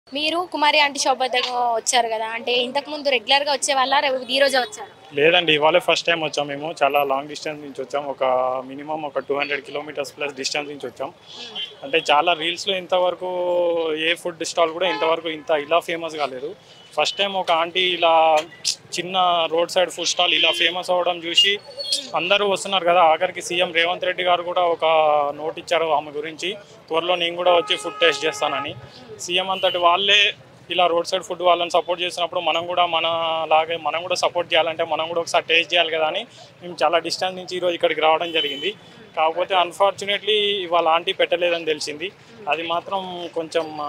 మీరు కుమారి aunty shop వద్దకు వచ్చారు కదా అంటే ఇంతకు ముందు రెగ్యులర్ గా వచ్చే వాళ్ళ ఈ రోజే వచ్చారు లేదండి ఇవాళ ఫస్ట్ టైం వచ్చాం మేము చాలా లాంగ్ డిస్టెన్స్ నుంచి వచ్చాం ఒక మినిమం ఒక two hundred kilometres plus distance నుంచి వచ్చాం అంటే చాలా రీల్స్లో ఇంతవరకు ఏ ఫుడ్ స్టాల్ కూడా ఇంతవరకు ఇంత ఇలా ఫేమస్ కాలేదు ఫస్ట్ టైం ఒక ఆంటీ ఇలా చిన్న రోడ్ సైడ్ ఫుడ్ స్టాల్ ఇలా ఫేమస్ అవ్వడం చూసి అందరూ వస్తున్నారు కదా ఆఖరికి సీఎం రేవంత్ రెడ్డి గారు కూడా ఒక నోట్ ఇచ్చారు ఆమె గురించి త్వరలో నేను కూడా వచ్చి ఫుడ్ టేస్ట్ చేస్తానని సీఎం అంతటి వాళ్ళే ఇలా రోడ్ సైడ్ ఫుడ్ వాళ్ళని సపోర్ట్ చేసినప్పుడు మనం కూడా మన లాగే మనం కూడా సపోర్ట్ చేయాలంటే మనం కూడా ఒకసారి టేస్ట్ చేయాలి కదా అని మేము చాలా డిస్టెన్స్ నుంచి ఈరోజు ఇక్కడికి రావడం జరిగింది కాకపోతే అన్ఫార్చునేట్లీ వాళ్ళ ఆంటీ పెట్టలేదని తెలిసింది అది మాత్రం కొంచెం ఆ,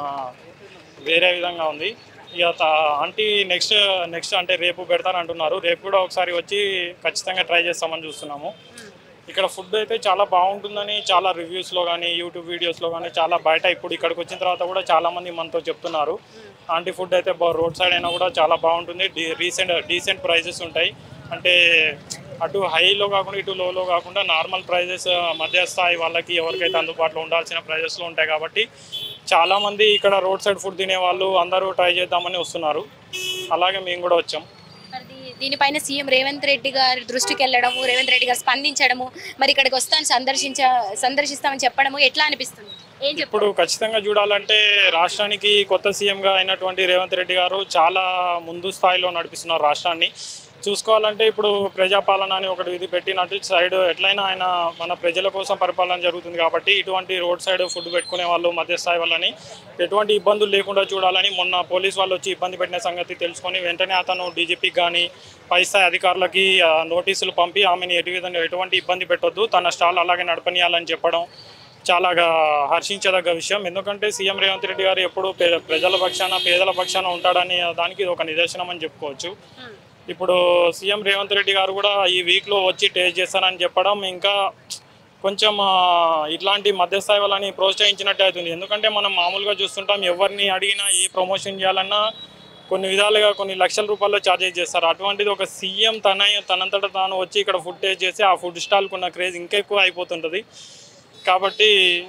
వేరే విధంగా ఉంది ఇక త- ఆంటీ నెక్స్ట్ నెక్స్ట్ అంటే రేపు పెడతానంటున్నారు రేపు కూడా ఒకసారి వచ్చి ఖచ్చితంగా ట్రై చేస్తామని చూస్తున్నాము ఇక్కడ ఫుడ్ అయితే చాలా బాగుంటుందని చాలా రివ్యూస్లో కానీ యూట్యూబ్ వీడియోస్లో కానీ చాలా బయట ఇప్పుడు ఇక్కడికి వచ్చిన తర్వాత కూడా చాలా మంది మనతో చెప్తున్నారు ఆంటీ ఫుడ్ అయితే రోడ్ సైడ్ అయినా కూడా చాలా బాగుంటుంది డీ రీసెంట్ డీసెంట్ ప్రైజెస్ ఉంటాయి అంటే అటు హైలో కాకుండా ఇటు లోలో కాకుండా నార్మల్ ప్రైజెస్ మధ్య స్థాయి వాళ్ళకి ఎవరికైతే అందుబాటులో ఉండాల్సిన ప్రైజెస్లో ఉంటాయి కాబట్టి చాలామంది ఇక్కడ రోడ్ సైడ్ ఫుడ్ తినే వాళ్ళు అందరూ ట్రై చేద్దామని వస్తున్నారు అలాగే మేము కూడా వచ్చాం మరి దీ- దీనిపైన సీఎం రేవంత్ రెడ్డి గారి దృష్టికి వెళ్ళడము రేవంత్ రెడ్డి గారు స్పందించడము మరి ఇక్కడికి వస్తాను సందర్శించ సందర్శిస్తామని చెప్పడము ఎట్లా అనిపిస్తుంది ఏం చెప్పు ఇప్పుడు ఖచ్చితంగా చూడాలంటే రాష్ట్రానికి కొత్త సీఎంగా అయినటువంటి రేవంత్ రెడ్డి గారు చాలా ముందు స్థాయిలో నడిపిస్తున్నారు రాష్ట్రాన్ని చూసుకోవాలంటే ఇప్పుడు ప్రజాపాలన అని ఒకటి ఇది పెట్టినట్టు సైడ్ ఎట్లయినా ఆయన మన ప్రజల కోసం పరిపాలన జరుగుతుంది కాబట్టి ఇటువంటి రోడ్ సైడ్ ఫుడ్ పెట్టుకునే వాళ్ళు మధ్య స్థాయి వాళ్ళని ఎటువంటి ఇబ్బందులు లేకుండా చూడాలని మొన్న పోలీస్ వాళ్ళు వచ్చి ఇబ్బంది పెట్టిన సంగతి తెలుసుకొని వెంటనే అతను డీజీపీకి కానీ పై స్థాయి అధికారులకి ఆ, నోటీసులు పంపి ఆమెను ఎటు విధంగా ఎటువంటి ఇబ్బంది పెట్టొద్దు తన స్టాల్ అలాగే నడపనియాలని చెప్పడం చాలా గా- హర్షించదగ్గ విషయం ఎందుకంటే సీఎం రేవంత్ రెడ్డి గారు ఎప్పుడు పే- ప్రజల పక్షాన పేదల పక్షాన ఉంటాడని దానికి ఇది ఒక నిదర్శనం అని చెప్పుకోవచ్చు ఇప్పుడు సీఎం రేవంత్ రెడ్డి గారు కూడా ఈ వీక్లో వచ్చి టేస్ట్ చేస్తానని చెప్పడం ఇంకా కొంచెం ఆ, ఇట్లాంటి మధ్యస్థాయి వాళ్ళని ప్రోత్సహించినట్టు అవుతుంది ఎందుకంటే మనం మామూలుగా చూస్తుంటాం ఎవరిని అడిగినా ఏ ప్రమోషన్ చేయాలన్నా కొన్ని విధాలుగా కొన్ని లక్షల రూపాయల్లో ఛార్జెస్ చేస్తారు అటువంటిది ఒక సీఎం తన తనంతట తాను వచ్చి ఇక్కడ ఫుడ్ టేస్ట్ చేసి ఆ ఫుడ్ స్టాల్కి ఉన్న క్రేజ్ ఇంకా ఎక్కువ అయిపోతుంటుంది కాబట్టి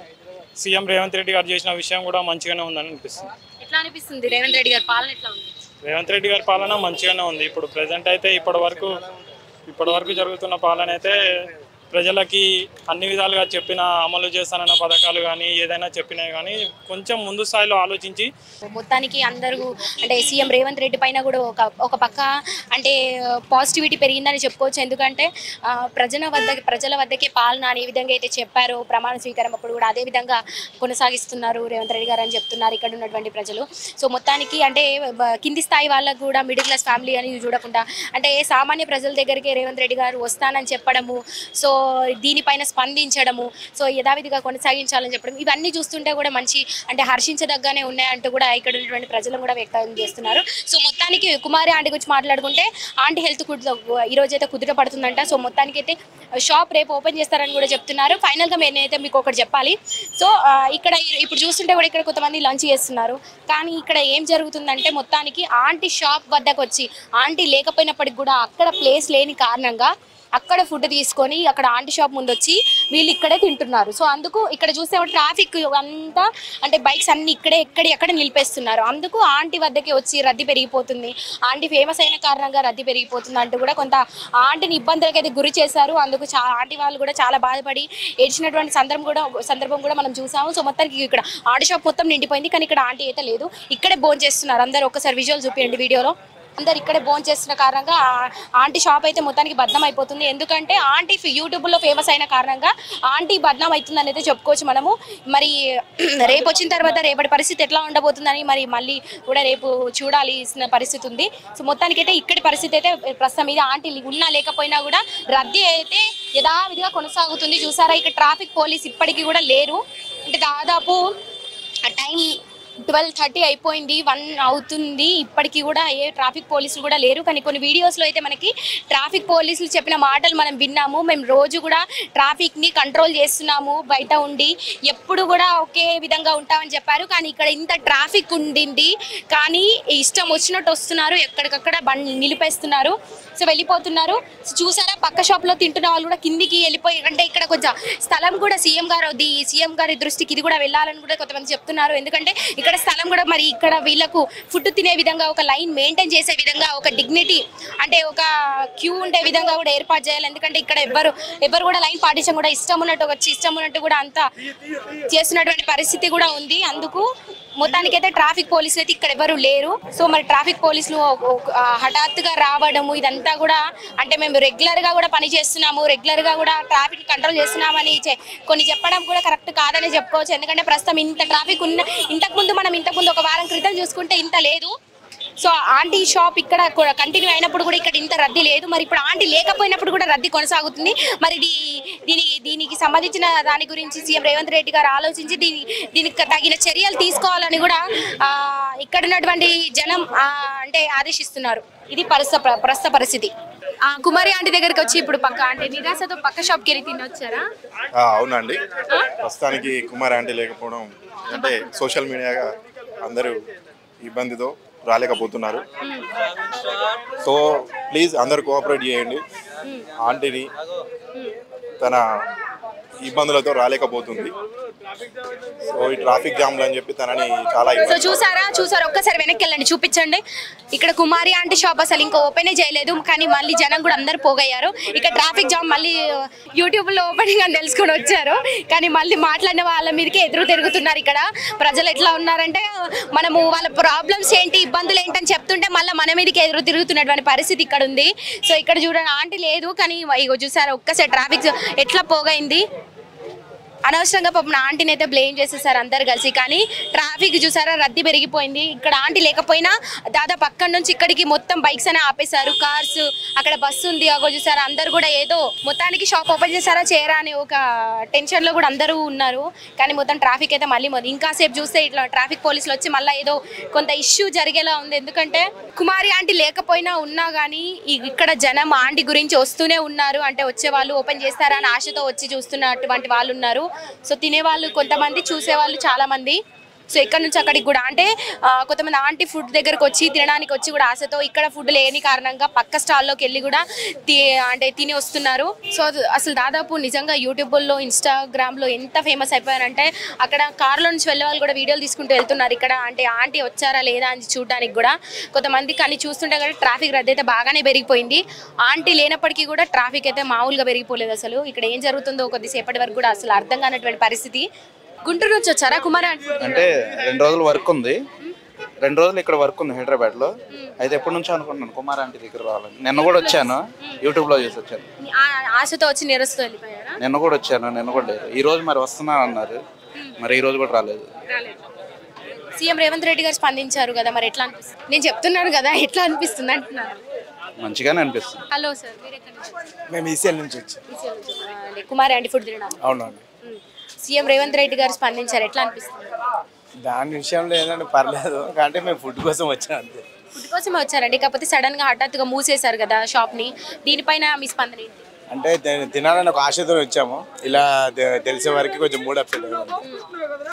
సీఎం రేవంత్ రెడ్డి గారు చేసిన విషయం కూడా మంచిగానే ఉందని అనిపిస్తుంది ఎట్లా అనిపిస్తుంది రేవంత్ రెడ్డి గారి పాలన ఎట్లా ఉంది రేవంత్ రెడ్డి గారి పాలన మంచిగానే ఉంది ఇప్పుడు ప్రజెంట్ అయితే ఇప్పటి వరకు ఇప్పటి వరకు జరుగుతున్న పాలన అయితే ప్రజలకి అన్ని విధాలుగా చెప్పిన అమలు చేస్తానన్న పథకాలు కానీ ఏదైనా చెప్పినవి కానీ కొంచెం ముందు స్థాయిలో ఆలోచించి మొత్తానికి అందరూ అంటే సీఎం రేవంత్ రెడ్డి పైన కూడా ఒక ఒక పక్క అంటే పాజిటివిటీ పెరిగిందని చెప్పుకోవచ్చు ఎందుకంటే ఆ, ప్రజల వద్ద ప్రజల వద్దకే పాలన అనే విధంగా అయితే చెప్పారో ప్రమాణ స్వీకారం అప్పుడు కూడా అదే విధంగా కొనసాగిస్తున్నారు రేవంత్ రెడ్డి గారు అని చెప్తున్నారు ఇక్కడ ఉన్నటువంటి ప్రజలు సో మొత్తానికి అంటే బ- కింది స్థాయి వాళ్ళకు కూడా మిడిల్ క్లాస్ ఫ్యామిలీ అని చూడకుండా అంటే సామాన్య ప్రజల దగ్గరికి రేవంత్ రెడ్డి గారు వస్తానని చెప్పడము సో దీనిపైన స్పందించడము సో యథావిధిగా కొనసాగించాలని చెప్పడం ఇవన్నీ చూస్తుంటే కూడా మంచి అంటే హర్షించదగ్గానే ఉన్నాయంటూ కూడా ఇక్కడ ఉన్నటువంటి ప్రజలు కూడా వ్యక్తం చేస్తున్నారు సో మొత్తానికి కుమారి ఆంటీ గురించి మాట్లాడుకుంటే ఆంటీ హెల్త్ ఈ రోజు అయితే కుదుట పడుతుందంట సో మొత్తానికి అయితే షాప్ రేపు ఓపెన్ చేస్తారని కూడా చెప్తున్నారు ఫైనల్గా నేనైతే మీకు ఒకటి చెప్పాలి సో ఆ, ఇక్కడ ఇ- ఇప్పుడు చూస్తుంటే కూడా ఇక్కడ కొంతమంది లంచ్ చేస్తున్నారు కానీ ఇక్కడ ఏం జరుగుతుందంటే మొత్తానికి ఆంటీ షాప్ వద్దకు వచ్చి ఆంటీ లేకపోయినప్పటికి కూడా అక్కడ ప్లేస్ లేని కారణంగా అక్కడ ఫుడ్ తీసుకొని అక్కడ ఆంటీ షాప్ ముందు వచ్చి వీళ్ళు ఇక్కడే తింటున్నారు సో అందుకు ఇక్కడ చూస్తే ట్రాఫిక్ అంతా అంటే బైక్స్ అన్ని ఇక్కడే ఎక్కడి ఎక్కడ నిలిపేస్తున్నారు అందుకు ఆంటీ వద్దకి వచ్చి రద్దీ పెరిగిపోతుంది ఆంటీ ఫేమస్ అయిన కారణంగా రద్దీ పెరిగిపోతుంది అంటూ కూడా కొంత ఆంటీని ఇబ్బందులకు అయితే గురి చేశారు అందుకు చా ఆంటీ వాళ్ళు కూడా చాలా బాధపడి ఏడ్చినటువంటి సందర్భం కూడా సందర్భం కూడా మనం చూసాము సో మొత్తానికి ఇక్కడ ఆంటీ షాప్ మొత్తం నిండిపోయింది కానీ ఇక్కడ ఆంటీ అయితే లేదు ఇక్కడే భోజనం చేస్తున్నారు అందరు ఒకసారి విజువల్ చూపించండి వీడియోలో అందరు ఇక్కడే భోజనం చేస్తున్న కారణంగా ఆ- ఆంటీ షాప్ అయితే మొత్తానికి బద్నాం అయిపోతుంది ఎందుకంటే ఆంటీ ఫి- యూట్యూబ్లో ఫేమస్ అయిన కారణంగా ఆంటీ బద్నాం అవుతుందని అయితే చెప్పుకోవచ్చు మనము మరి రేపు వచ్చిన తర్వాత రేపటి పరిస్థితి ఎట్లా ఉండబోతుందని మరి మళ్ళీ కూడా రేపు చూడాల్సిన పరిస్థితి ఉంది సో మొత్తానికి అయితే ఇక్కడి పరిస్థితి అయితే ప్రస్తుతం ఇది ఆంటీ ఉన్నా లేకపోయినా కూడా రద్దీ అయితే యథావిధిగా కొనసాగుతుంది చూసారా ఇక్కడ ట్రాఫిక్ పోలీస్ ఇప్పటికీ కూడా లేరు అంటే దాదాపు ఆ టైం ట్వెల్వ్ థర్టీ అయిపోయింది వన్ అవుతుంది ఇప్పటికీ కూడా ఏ ట్రాఫిక్ పోలీసులు కూడా లేరు కానీ కొన్ని వీడియోస్లో అయితే మనకి ట్రాఫిక్ పోలీసులు చెప్పిన మాటలు మనం విన్నాము మేము రోజు కూడా ట్రాఫిక్ని కంట్రోల్ చేస్తున్నాము బయట ఉండి ఎప్పుడు కూడా ఒకే విధంగా ఉంటామని చెప్పారు కానీ ఇక్కడ ఇంత ట్రాఫిక్ ఉండింది కానీ ఇష్టం వచ్చినట్టు వస్తున్నారు ఎక్కడికక్కడ బండి నిలిపేస్తున్నారు సో వెళ్ళిపోతున్నారు సో చూసారా పక్క షాప్లో తింటున్న వాళ్ళు కూడా కిందికి వెళ్ళిపోయి అంటే ఇక్కడ కొంచెం స్థలం కూడా సీఎం గారు ది సీఎం గారి దృష్టికి ఇది కూడా వెళ్ళాలని కూడా కొంతమంది చెప్తున్నారు ఎందుకంటే ఇక్కడ స్థలం కూడా మరి ఇక్కడ వీళ్ళకు ఫుడ్ తినే విధంగా ఒక లైన్ మెయింటైన్ చేసే విధంగా ఒక డిగ్నిటీ అంటే ఒక క్యూ ఉండే విధంగా కూడా ఏర్పాటు చేయాలి ఎందుకంటే ఇక్కడ ఎవ్వరు ఎవ్వరు కూడా లైన్ పాటించడం కూడా ఇష్టం ఉన్నట్టు వచ్చి ఇష్టం ఉన్నట్టు కూడా అంతా చేస్తున్నటువంటి పరిస్థితి కూడా ఉంది అందుకు మొత్తానికి అయితే ట్రాఫిక్ పోలీసులు అయితే ఇక్కడ ఎవరు లేరు సో మరి ట్రాఫిక్ పోలీసులు ఒక- ఒక- ఆ, హఠాత్తుగా రావడము ఇదంతా కూడా అంటే మేము రెగ్యులర్ గా కూడా పని చేస్తున్నాము రెగ్యులర్ గా కూడా ట్రాఫిక్ కంట్రోల్ చేస్తున్నామని చె- కొన్ని చెప్పడం కూడా కరెక్ట్ కాదని చెప్పుకోవచ్చు ఎందుకంటే ప్రస్తుతం ఇంత ట్రాఫిక్ ఉన్న ఇంతకు ముందు మనం ఇంతకు ముందు ఒక వారం క్రితం చూసుకుంటే ఇంత లేదు సో ఆంటీ షాప్ ఇక్కడ కంటిన్యూ అయినప్పుడు కూడా ఇక్కడ ఇంత రద్దీ లేదు మరి ఇప్పుడు ఆంటీ లేకపోయినప్పుడు కూడా రద్దీ కొనసాగుతుంది మరి ఇది దీనికి దీనికి సంబంధించిన దాని గురించి సీఎం రేవంత్ రెడ్డి గారు ఆలోచించి దీని దీనికి తగిన చర్యలు తీసుకోవాలని కూడా ఆ, ఇక్కడ ఉన్నటువంటి జనం ఆ, అంటే ఆదేశిస్తున్నారు ఇది పరిస్థ ప్రస్తుత పరిస్థితి ఆ, కుమారి ఆంటీ దగ్గరికి వచ్చి ఇప్పుడు పక్క అంటే నిరాశతో పక్క షాప్కి వెళ్ళి తినొచ్చారా ఆ, అవునండి ప్రస్తుతానికి కుమార్ ఆంటీ లేకపోవడం అంటే సోషల్ మీడియాగా అందరూ ఇబ్బందితో రాలేకపోతున్నారు సో ప్లీజ్ అందరూ కోఆపరేట్ చేయండి ఆంటీని తన ఇబ్బందులతో రాలేకపోతుంది సో ఈ ట్రాఫిక్ జామ్లు అని చెప్పి తనని చాలా సో ఇబ్బంది చూసారా చూసారా ఒక్కసారి వెనక్కి వెళ్ళండి చూపించండి ఇక్కడ కుమారి ఆంటీ షాప్ అసలు ఇంకా ఓపెనే చేయలేదు కానీ మళ్ళీ జనం కూడా అందరు పోగయ్యారు ఇక్కడ ట్రాఫిక్ జామ్ మళ్ళీ యూట్యూబ్ లో ఓపెనింగ్ అని తెలుసుకొని వచ్చారు కానీ మళ్ళీ మాట్లాడిన వాళ్ళ మీదకి ఎదురు తిరుగుతున్నారు ఇక్కడ ప్రజలు ఎట్లా ఉన్నారంటే మనము వాళ్ళ ప్రాబ్లమ్స్ ఏంటి ఇబ్బందులు ఏంటని చెప్తుంటే మళ్ళీ మన మీదకి ఎదురు తిరుగుతున్నటువంటి పరిస్థితి ఇక్కడ ఉంది సో ఇక్కడ చూడండి ఆంటీ లేదు కానీ ఇగో చూసారా ఒక్కసారి ట్రాఫిక్ ఎట్లా పోగైంది అనవసరంగా పాపం నా ఆంటీని అయితే బ్లేమ్ చేసేసారు అందరు కలిసి కానీ ట్రాఫిక్ చూసారా రద్దీ పెరిగిపోయింది ఇక్కడ ఆంటీ లేకపోయినా దాదాపు అక్కడి నుంచి ఇక్కడికి మొత్తం బైక్స్ అనే ఆపేశారు కార్స్ అక్కడ బస్సు ఉంది అగో చూసారా అందరు కూడా ఏదో మొత్తానికి షాప్ ఓపెన్ చేశారా చేయరా అని ఒక టెన్షన్ లో కూడా అందరూ ఉన్నారు కానీ మొత్తం ట్రాఫిక్ అయితే మళ్ళీ మొదలు ఇంకా సేపు చూస్తే ఇట్లా ట్రాఫిక్ పోలీసులు వచ్చి మళ్ళీ ఏదో కొంత ఇష్యూ జరిగేలా ఉంది ఎందుకంటే కుమారి ఆంటీ లేకపోయినా ఉన్నా కానీ ఈ- ఇక్కడ జనం ఆంటీ గురించి వస్తూనే ఉన్నారు అంటే వచ్చే వాళ్ళు ఓపెన్ చేస్తారా అని ఆశతో వచ్చి చూస్తున్నటువంటి వాళ్ళు ఉన్నారు సో తినేవాళ్ళు కొంతమంది చూసేవాళ్ళు చాలా మంది సో ఇక్కడ నుంచి అక్కడికి కూడా అంటే ఆ, కొంతమంది ఆంటీ ఫుడ్ దగ్గరకు వచ్చి తినడానికి వచ్చి కూడా ఆశతో ఇక్కడ ఫుడ్ లేని కారణంగా పక్క స్టాల్లోకి వెళ్ళి కూడా తి అంటే తిని వస్తున్నారు సో అది- అసలు దాదాపు నిజంగా యూట్యూబ్లో ఇన్స్టాగ్రామ్లో ఎంత ఫేమస్ అయిపోయారంటే అక్కడ కార్లో నుంచి వెళ్ళే వాళ్ళు కూడా వీడియోలు తీసుకుంటూ వెళ్తున్నారు ఇక్కడ అంటే ఆంటీ వచ్చారా లేదా అని చూడడానికి కూడా కొంతమంది కానీ చూస్తుంటే కూడా ట్రాఫిక్ రద్దు అయితే బాగానే పెరిగిపోయింది ఆంటీ లేనప్పటికీ కూడా ట్రాఫిక్ అయితే మామూలుగా పెరిగిపోలేదు అసలు ఇక్కడ ఏం జరుగుతుందో కొద్దిసేపటి వరకు కూడా అసలు అర్థం కానటువంటి పరిస్థితి గుంటూరు నుంచి వచ్చారా కుమార్ ఆంటీ అంటే రెండు రోజులు వర్క్ ఉంది రెండు రోజులు ఇక్కడ వర్క్ ఉంది హైదరాబాద్ లో అయితే ఎప్పటి నుంచో అనుకున్నాను కుమార్ ఆంటీ దగ్గర రావాలని నిన్న కూడా వచ్చాను యూట్యూబ్ లో చూసి వచ్చాను ఆ- ఆశతో వచ్చి నిరస్తూ వెళ్ళిపోయారా నిన్న కూడా వచ్చాను నిన్న కూడా లేరు ఈ రోజు మరి వస్తున్నా అన్నారు మరి ఈ రోజు కూడా రాలేదు సీఎం రేవంత్ రెడ్డి గారు స్పందించారు కదా మరి ఎట్లా అనిపిస్తుంది నేను చెప్తున్నాను కదా ఎట్లా అనిపిస్తుంది అంటున్నాను మంచిగానే అనిపిస్తుంది హలో సార్ మీరు ఎక్కడి నుంచి వచ్చారు? మేము ఈసీఎల్ నుంచి వచ్చాం ఈసీఎల్ నుంచి. ఆ, అంటే కుమార్ ఆంటీ ఫుడ్ తినడానికి అవునండి ఉమ్. సీఎం రేవంత్ రెడ్డి గారు స్పందించారు ఎట్లా అనిపిస్తుంది దాని విషయంలో ఏంటంటే పర్లేదు అంటే మేము ఫుడ్ కోసం వచ్చాం అంతే ఫుడ్ కోసమే వచ్చారండి కాకపోతే సడన్ గా హఠాత్తుగా మూసేశారు కదా షాప్ ని దీనిపైన మీ స్పందన ఏంటి అంటే తి- తినాలని ఒక ఆశతో వచ్చాము ఇలా తె- తెలిసే వరకు కొంచెం మూడ్ అప్సెట్ అయ్యింది